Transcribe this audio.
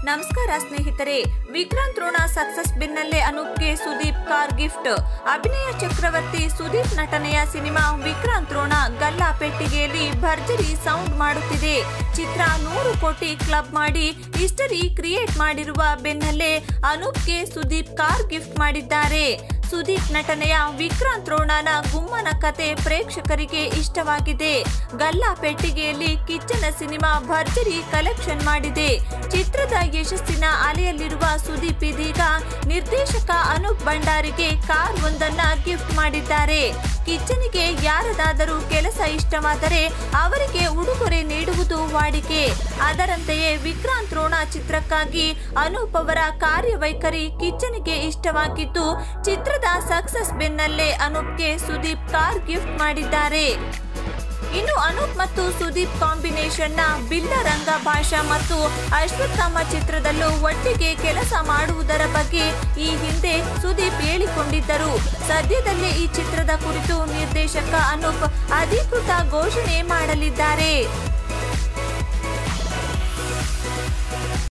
ನಮಸ್ಕಾರ ಸ್ನೇಹಿತರೆ ವಿಕ್ರಾಂತ್ ರೋಣ ಸಕ್ಸಸ್ ಬೆನ್ನಲ್ಲೇ ಅನೂಪ್ಗೆ ಸುದೀಪ್ ಕಾರ್ ಗಿಫ್ಟ್ ಅಭಿನಯ ಚಕ್ರವರ್ತಿ ಸುದೀಪ್ ನಟನೆಯ ಸಿನಿಮಾ ವಿಕ್ರಾಂತ್ ರೋಣ ಗಲ್ಲಾ ಪೆಟ್ಟಿಗೆಯಲ್ಲಿ ಭರ್ಜರಿ ಸೌಂಡ್ ಮಾಡುತ್ತಿದೆ ಚಿತ್ರ ನೂರು ಕೋಟಿ ಕ್ಲಬ್ ಮಾಡಿ ಹಿಸ್ಟರಿ ಕ್ರಿಯೇಟ್ ಮಾಡಿರುವ ಬೆನ್ನಲ್ಲೇ ಅನೂಪ್ಗೆ ಸುದೀಪ್ ಕಾರ್ ಗಿಫ್ಟ್ ಮಾಡಿದ್ದಾರೆ ಸುದೀಪ್ ನಟನೆಯ ವಿಕ್ರಾಂತ್ ರೋಣನ ಗುಮ್ಮನ ಕತೆ ಪ್ರೇಕ್ಷಕರಿಗೆ ಇಷ್ಟವಾಗಿದೆ ಗಲ್ಲಾ ಪೆಟ್ಟಿಗೆಯಲ್ಲಿ ಕಿಚ್ಚನ ಸಿನಿಮಾ ಭರ್ಜರಿ ಕಲೆಕ್ಷನ್ ಮಾಡಿದೆ ಚಿತ್ರದ ಯಶಸ್ಸಿನ ಅಲೆಯಲ್ಲಿರುವ ಸುದೀಪ್ ಇದೀಗ ನಿರ್ದೇಶಕ ಅನೂಪ್ ಭಂಡಾರಿಗೆ ಕಾರ್ ಒಂದನ್ನ ಗಿಫ್ಟ್ ಮಾಡಿದ್ದಾರೆ ಕಿಚ್ಚನಿಗೆ ಯಾರದಾದರೂ ಕೆಲಸ ಇಷ್ಟವಾದರೆ ಅವರಿಗೆ ಉಡುಗೊರೆ ನೀಡುವುದು ವಾಡಿಕೆ ಅದರಂತೆಯೇ ವಿಕ್ರಾಂತ್ ರೋಣ ಚಿತ್ರಕ್ಕಾಗಿ ಅನೂಪ್ ಅವರ ಕಾರ್ಯವೈಖರಿ ಕಿಚ್ಚನಿಗೆ ಇಷ್ಟವಾಗಿದ್ದು ಚಿತ್ರದ ಸಕ್ಸಸ್ ಬೆನ್ನಲ್ಲೇ ಅನೂಪ್ಗೆ ಸುದೀಪ್ ಕಾರ್ ಗಿಫ್ಟ್ ಮಾಡಿದ್ದಾರೆ ಇನ್ನು ಅನೂಪ್ ಮತ್ತು ಸುದೀಪ್ ಕಾಂಬಿನೇಷನ್ನ ಬಿಲ್ಲ ರಂಗ ಭಾಷಾ ಮತ್ತು ಅಶ್ವತ್ಥಾಮ ಚಿತ್ರದಲ್ಲೂ ಒಟ್ಟಿಗೆ ಕೆಲಸ ಮಾಡುವುದರ ಬಗ್ಗೆ ಈ ಹಿಂದೆ ಸುದೀಪ್ ಹೇಳಿಕೊಂಡಿದ್ದರು ಸದ್ಯದಲ್ಲೇ ಈ ಚಿತ್ರದ ಕುರಿತು ನಿರ್ದೇಶಕ ಅನೂಪ್ ಅಧಿಕೃತ ಘೋಷಣೆ ಮಾಡಲಿದ್ದಾರೆ